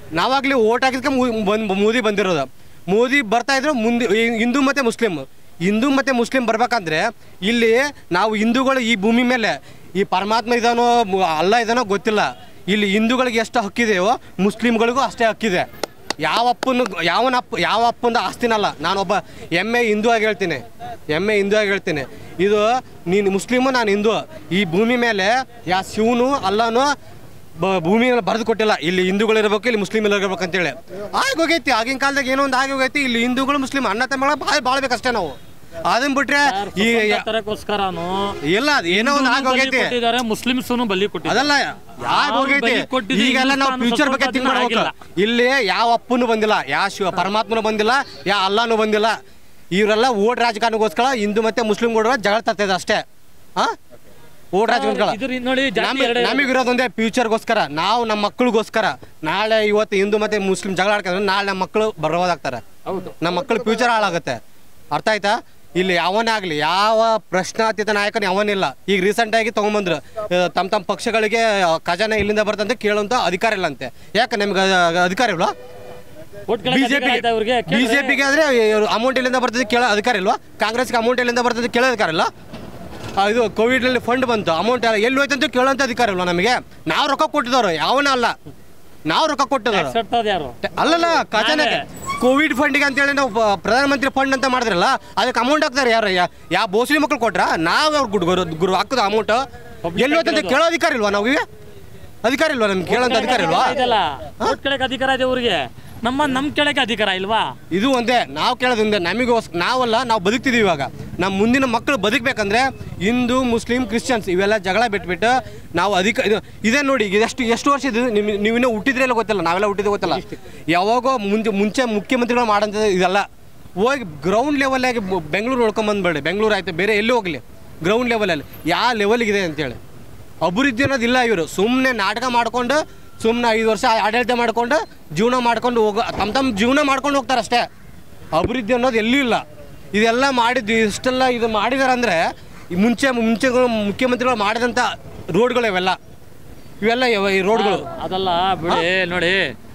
ನಾವಾಗಲಿ vote ಹಾಕಿದ್ಕೆ ಮು- ಬಂದ್ ಮೋದಿ ಬಂದಿರೋದು ಮೋದಿ ಬರ್ತಾ ಇದ್ರು ಮುಂದೆ ಈ ಹಿಂದೂ ಮತ್ತು ಮುಸ್ಲಿಂ ಹಿಂದೂ ಮತ್ತು ಮುಸ್ಲಿಂ ಬರ್ಬೇಕಂದ್ರೆ ಇಲ್ಲಿ ನಾವು ಹಿಂದೂಗಳು ಈ ಭೂಮಿ ಮೇಲೆ ಈ ಪರಮಾತ್ಮ ಇದಾನೋ ಮು- ಅಲ್ಲ ಇದಾನೋ ಗೊತ್ತಿಲ್ಲ ಇಲ್ಲಿ ಹಿಂದೂಗಳಿಗೆ ಎಷ್ಟು ಹಕ್ಕಿದೆಯೋ ಮುಸ್ಲಿಮ್ಗಳಿಗೂ ಅಷ್ಟೇ ಹಕ್ಕಿದೆ ಯಾವ ಅಪ್ಪನ ಯಾವನ ಅಪ್ಪ ಯಾವ ಅಪ್ಪಂದ ಆಸ್ತಿನಲ್ಲ ನಾನೊಬ್ಬ ಎಮ್ಮೆ ಹಿಂದೂ ಆಗಿ ಹೇಳ್ತೀನಿ ಎಮ್ಮೆ ಹಿಂದೂ ಆಗಿ ಹೇಳ್ತೀನಿ ಇದು ನೀನು ಮುಸ್ಲಿಮು ನಾನು ಹಿಂದೂ ಈ ಭೂಮಿ ಮೇಲೆ ಯಾ ಶಿವನು ಅಲ್ಲನೂ ಬ- ಭೂಮಿ ಮೇಲೆ ಬರೆದು ಕೊಟ್ಟಿಲ್ಲ ಇಲ್ಲಿ ಹಿಂದೂಗಳು ಇರಬೇಕು ಇಲ್ಲಿ ಮುಸ್ಲಿಮ್ ಇರಬೇಕು ಅಂತೇಳಿ ಆಗಿ ಹೋಗೈತಿ ಆಗಿನ ಕಾಲದಾಗ ಏನೋ ಒಂದು ಆಗಿ ಹೋಗೈತಿ ಇಲ್ಲಿ ಹಿಂದೂಗಳು ಮುಸ್ಲಿಂ ಅಣ್ಣ ತಮ್ಮಗಳ ಬಾಳ್ ಬಾಳ್ಬೇಕಷ್ಟೇ ನಾವು ಅದನ್ನ ಬಿಟ್ರೆ ಈ ತರಕ್ಕೋಸ್ಕರನು ಇಲ್ಲ ಅದು ಏನೋ ಒಂದು ಆಗಿ ಹೋಗೈತಿ ಕೊಟ್ಟಿದ್ದಾರೆ ಮುಸ್ಲಿಮ್ಸನು ಬಲಿ ಕೊಟ್ಟಿದ್ದಾರೆ ಅದಲ್ಲ ಯಾಕೆ ಹೋಗೈತಿ ಬಲಿ ಕೊಟ್ಟಿದ್ದು ಈಗೆಲ್ಲ ನಾವು ಹಿಂದೂಸ್ತಾನ ಫ್ಯೂಚರ್ ಬಗ್ಗೆ ಥಿಂಕ್ ಸ್ವತಂತ್ರ ಮಾಡ್ಬೇಕು ಇಲ್ಲಿ ಯಾವ ಅಪ್ಪನು ಬಂದಿಲ್ಲ ಯಾವ ಶಿವ ಪರಮಾತ್ಮನು ಬಂದಿಲ್ಲ ಯಾವ ಅಲ್ಲಾನು ಬಂದಿಲ್ಲ ಇವರೆಲ್ಲ ಓಟ್ ರಾಜಕಾರಣಕ್ಕೋಸ್ಕರ ಹಿಂದೂ ಮತ್ತೆ ಮುಸ್ಲಿಂ ಕೂಡ ಜಗಳ ತರ್ತದೆ ಅಷ್ಟೇ ಹಾ ಓಟ್ ರಾಜಕಾರಣ ಇದ್ರ ನೋಡಿ ಜಾತಿ ಎರಡೇ ಇರೋದು. ನಮಗಿರೋದೊಂದೇ ಫ್ಯೂಚರ್ಗೋಸ್ಕರ ನಾವು ನಮ್ಮ ಮಕ್ಕಳಿಗೋಸ್ಕರ ನಾಳೆ ಇವತ್ತು ಹಿಂದೂ ಮತ್ತೆ ಮುಸ್ಲಿಂ ಜಗಳ ಆಡ್ಕೊಂಡ್ರೆ ನಾಳೆ ನಮ್ಮ ಮಕ್ಕಳು ಬರೋದಾಗ್ತಾರೆ ಹೌದು ನಮ್ಮ ಮಕ್ಕಳು ಫ್ಯೂಚರ್ ಹಾಳಾಗುತ್ತೆ ಅರ್ಥ ಆಯ್ತಾ ಇಲ್ಲಿ ಯಾವನೇ ಆಗಲಿ ಯಾವ ಪ್ರಶ್ನಾತೀತ ನಾಯಕನ ಯಾವನಿಲ್ಲ ಈಗ ರೀಸೆಂಟಾಗಿ ತೊಗೊಂಬಂದ್ರು ತಮ್ಮ ತಮ್ಮ ಪಕ್ಷಗಳಿಗೆ ಆ, ಖಜಾನೆ ಇಲ್ಲಿಂದ ಬರ್ತಂತೆ ಕೇಳುವಂತ ಅಧಿಕಾರ ಇಲ್ಲ ಅಂತೆ ಯಾಕೆ ನಿಮ್ಗೆ ಅ- ಅಧಿಕಾರ ಇಲ್ವಾ ಒಟ್ ಕೆಳಗೆ ಅಧಿಕಾರ ಬಿಜೆಪಿ ಆಯ್ತಾ ಇವ್ರಿಗೆ ಕೇಳಿದ್ರೆ ಬಿಜೆಪಿಗೆ ಆದ್ರೆ ಅಮೌಂಟ್ ಎಲ್ಲಿಂದ ಬರ್ತದೆ ಕೇಳೋ ಅಧಿಕಾರ ಇಲ್ವಾ ಕಾಂಗ್ರೆಸ್ಗೆ ಅಮೌಂಟ್ ಎಲ್ಲಿಂದ ಬರ್ತದೆ ಕೇಳೋ ಅಧಿಕಾರ ಇಲ್ಲ ಆ, ಇದು ಕೋವಿಡ್ ಅಲ್ಲಿ ಫಂಡ್ ಬಂತು ಅಮೌಂಟ್ ಎಲ್ಲಿ ಹೋಯ್ತು ಅಂತ ಕೇಳೋಂಥ ಅಧಿಕಾರ ಇಲ್ವಾ ನಮಗೆ ನಾವು ರೊಕ್ಕ ಕೊಟ್ಟಿದ್ದವ್ರು ಯಾವನ ಅಲ್ಲ ನಾವು ರೊಕ್ಕ ಕೊಟ್ಟಿದ್ದವ್ರು tax ಕಟ್ಟೋದು ಯಾರು ಅಲ್ಲಲ್ಲ ಖಜಾನೆಗೆ ಕೋವಿಡ್ ಫಂಡಿಗೆ ಅಂತೇಳಿ ನಾವು ಪ- ಪ್ರಧಾನಮಂತ್ರಿ ಫಂಡ್ ಅಂತ ಮಾಡಿದ್ರಲ್ಲ ಅದಕ್ಕೆ ಅಮೌಂಟ್ ಹಾಕ್ತಾರೆ ಯಾರು ಯಾ- ಯಾವ ಬೋಸ್ಲಿ ಮಕ್ಳು ಕೊಟ್ರ ನಾವು ಅವ್ರು ಗುಡ್ ಗುರು ಗುರು ಹಾಕೋದು ಅಮೌಂಟ್ ಎಲ್ಲಿ ಹೋಯ್ತಂತ ಕೇಳೋ ಅಧಿಕಾರ ಇಲ್ವಾ ನಾವು ಅಧಿಕಾರ ಇಲ್ವಾ ನಮ್ಗೆ ಕೇಳೋಂಥ ಅಧಿಕಾರ ಇಲ್ವಾ ಇದೆಲ್ಲ ಒಟ್ ಕೆಳಗೆ ಅಧಿಕಾರ ಇದೆ ಇವ್ರಿಗೆ ನಮ್ಮ ನಮ್ ಕೆಳಗೆ ಅಧಿಕಾರ ಇಲ್ವಾ ಇದು ಒಂದೇ ನಾವು ಕೇಳೋದು ಒಂದೇ ನಮಗೋಸ್ ನಾವಲ್ಲ ನಾವು ಬದುಕ್ತಿದೀವಿ ಇವಾಗ ನಮ್ಮ ಮುಂದಿನ ಮಕ್ಕಳು ಬದುಕಬೇಕಂದ್ರೆ ಹಿಂದೂ ಮುಸ್ಲಿಂ ಕ್ರಿಶ್ಚಿಯನ್ಸ್ ಇವೆಲ್ಲ ಜಗಳ ಬಿಟ್ಬಿಟ್ಟು ನಾವು ಅಧಿಕ ಇದು ಇದೇ ನೋಡಿ ಇದೆಷ್ಟು ಎಷ್ಟು ವರ್ಷ ಇದು ನಿಮ್ ನೀವಿನ್ನೂ ಹುಟ್ಟಿದ್ರೆ ಇಲ್ಲ ಗೊತ್ತಿಲ್ಲ ನಾವೆಲ್ಲ ಹುಟ್ಟಿದ್ರೆ ಗೊತ್ತಿಲ್ಲ ಯಾವಾಗೋ ಮುಂಚೆ ಮುಂಚೆ ಮುಖ್ಯಮಂತ್ರಿಗಳು ಮಾಡೋಂಥದ್ದು ಇದೆಲ್ಲ ಹೋಗಿ ಗ್ರೌಂಡ್ ಲೆವೆಲಾಗಿ ಬೆಂಗಳೂರು ನೋಡ್ಕೊಂಬಂದ್ಬೇಡಿ ಬೆಂಗಳೂರು ಆಯ್ತು ಬೇರೆ ಎಲ್ಲಿ ಹೋಗಲಿ ಗ್ರೌಂಡ್ ಲೆವೆಲಲ್ಲಿ ಯಾವ ಲೆವೆಲ್ಗಿದೆ ಅಂತೇಳಿ ಅಭಿವೃದ್ಧಿ ಅನ್ನೋದಿಲ್ಲ ಇವರು ಸುಮ್ಮನೆ ನಾಟಕ ಮಾಡ್ಕೊಂಡು ಸುಮ್ಮನೆ ಐದು ವರ್ಷ ಆಡಳಿತ ಮಾಡ್ಕೊಂಡು ಜೀವನ ಮಾಡ್ಕೊಂಡು ಹೋಗೋ ತಮ್ಮ ತಮ್ಮ ಜೀವನ ಮಾಡ್ಕೊಂಡು ಹೋಗ್ತಾರೆ ಅಷ್ಟೇ ಅಭಿವೃದ್ಧಿ ಅನ್ನೋದು ಎಲ್ಲೂ ಇಲ್ಲ ಇದೆಲ್ಲ ಮಾಡಿದ್ದು ಇಷ್ಟೆಲ್ಲ ಇದು ಮಾಡಿದಾರೆ ಅಂದರೆ ಮುಂಚೆ ಮುಂಚೆಗಳು ಮುಖ್ಯಮಂತ್ರಿಗಳು ಮಾಡಿದಂಥ ರೋಡ್ಗಳು ಇವೆಲ್ಲ ಇವೆಲ್ಲ ಇವ- ಈ ರೋಡ್ಗಳು ಅದಲ್ಲ ಬಿಡಿ ನೋಡಿ